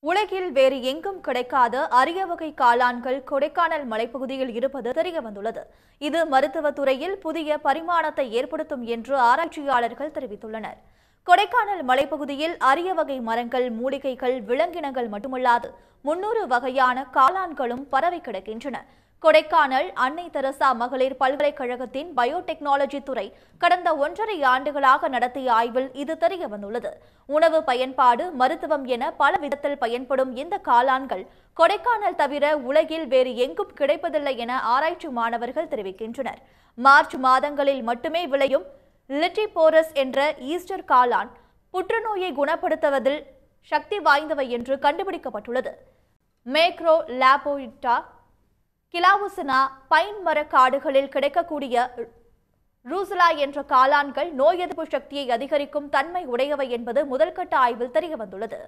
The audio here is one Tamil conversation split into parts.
உலகில் வேறு எங்கும் கிடைக்காத அரிய வகை காளான்கள் கொடைக்கானல் மலைப்பகுதியில் இருப்பது தெரிய வந்துள்ளது இது மருத்துவத் துறையில் புதிய பரிமாணத்தை ஏற்படுத்தும் என்று ஆராய்ச்சியாளர்கள் தெரிவித்துள்ளனர் கொடைக்கானல் மலைப்பகுதியில் அரிய வகை மரங்கள் மூலிகைகள் விலங்கினங்கள் மட்டுமல்லாது முன்னூறு வகையான காளான்களும் பரவி கிடக்கின்றன கொடைக்கானல் அன்னை தெரசா மகளிர் பல்கலைக்கழகத்தின் பயோடெக்னாலஜி துறை கடந்த ஒன்றரை ஆண்டுகளாக நடத்திய ஆய்வில் இது தெரிய வந்துள்ளது உணவு பயன்பாடு மருத்துவம் என பல விதத்தில் பயன்படும் இந்த காளான்கள் கொடைக்கானல் தவிர உலகில் வேறு எங்கும் கிடைப்பதில்லை என ஆராய்ச்சி மாணவர்கள் தெரிவிக்கின்றனர் மார்ச் மாதங்களில் மட்டுமே விளையும் லிட்டிபோரஸ் என்ற ஈஸ்டர் காளான் புற்றுநோயை குணப்படுத்துவதில் சக்தி வாய்ந்தவை என்று கண்டுபிடிக்கப்பட்டுள்ளது மேக்ரோ லாபோயிட்டா கிலாவுசினா பைன் மர காடுகளில் கிடைக்கக்கூடிய ரூசலா என்ற காளான்கள் நோய் எதிர்ப்பு சக்தியை அதிகரிக்கும் தன்மை உடையவை என்பது முதல்கட்ட ஆய்வில் தெரியவந்துள்ளது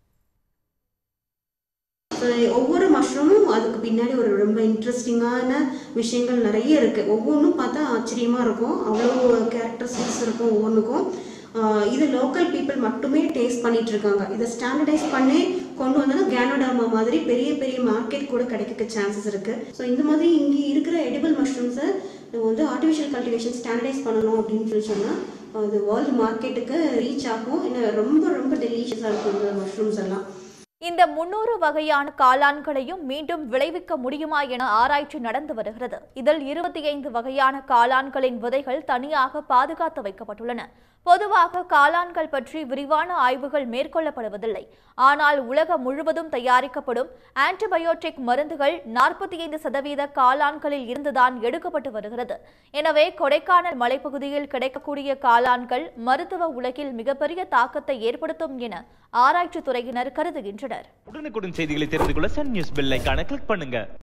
ஒவ்வொரு மஷ்ரூமும் அதுக்கு பின்னாடி ஒரு ரொம்ப இன்ட்ரெஸ்டிங்கான விஷயங்கள் நிறைய இருக்குது ஒவ்வொன்றும் பார்த்தா ஆச்சரியமாக இருக்கும் அவ்வளோ கேரக்டரிஸ்டிக்ஸ் இருக்கும் ஒவ்வொன்றுக்கும் ஆஹ் இது லோக்கல் பீப்புள் மட்டுமே டேஸ்ட் பண்ணிட்டு இருக்காங்க இதை ஸ்டாண்டர்டைஸ் பண்ணி கொண்டு வந்தா கேனோடாமா மாதிரி பெரிய பெரிய மார்க்கெட் கூட கிடைக்க சான்சஸ் இருக்கு ஸோ இந்த மாதிரி இங்கே இருக்கிற எடிபிள் மஷ்ரூம்ஸை நம்ம வந்து ஆர்டிஃபிஷியல் கல்டிவேஷன் ஸ்டாண்டர்டைஸ் பண்ணணும் அப்படின்னு சொல்லி சொன்னால் அது வேர்ல்டு மார்க்கெட்டுக்கு ரீச் ஆகும் இன்னும் ரொம்ப ரொம்ப டெலிஷியஸாக இருக்கும் இந்த மஷ்ரூம்ஸ் எல்லாம் இந்த முன்னூறு வகையான காளான்களையும் மீண்டும் விளைவிக்க முடியுமா என ஆராய்ச்சி நடந்து வருகிறது இதில் இருபத்தி ஐந்து வகையான காளான்களின் விதைகள் தனியாக பாதுகாத்து வைக்கப்பட்டுள்ளன பொதுவாக காளான்கள் பற்றி விரிவான ஆய்வுகள் மேற்கொள்ளப்படுவதில்லை ஆனால் உலகம் முழுவதும் தயாரிக்கப்படும் ஆன்டிபயோட்டிக் மருந்துகள் நாற்பத்தி ஐந்து சதவீத காளான்களில் இருந்துதான் எடுக்கப்பட்டு வருகிறது எனவே கொடைக்கானல் மலைப்பகுதியில் கிடைக்கக்கூடிய காளான்கள் மருத்துவ உலகில் மிகப்பெரிய தாக்கத்தை ஏற்படுத்தும் என ஆராய்ச்சி துறையினர் கருதுகின்றனர் உடனுக்குடன் செய்திகளை தெரிந்து கொள்ள சன் நியூஸ் பெல் ஐகானை கிளிக் பண்ணுங்க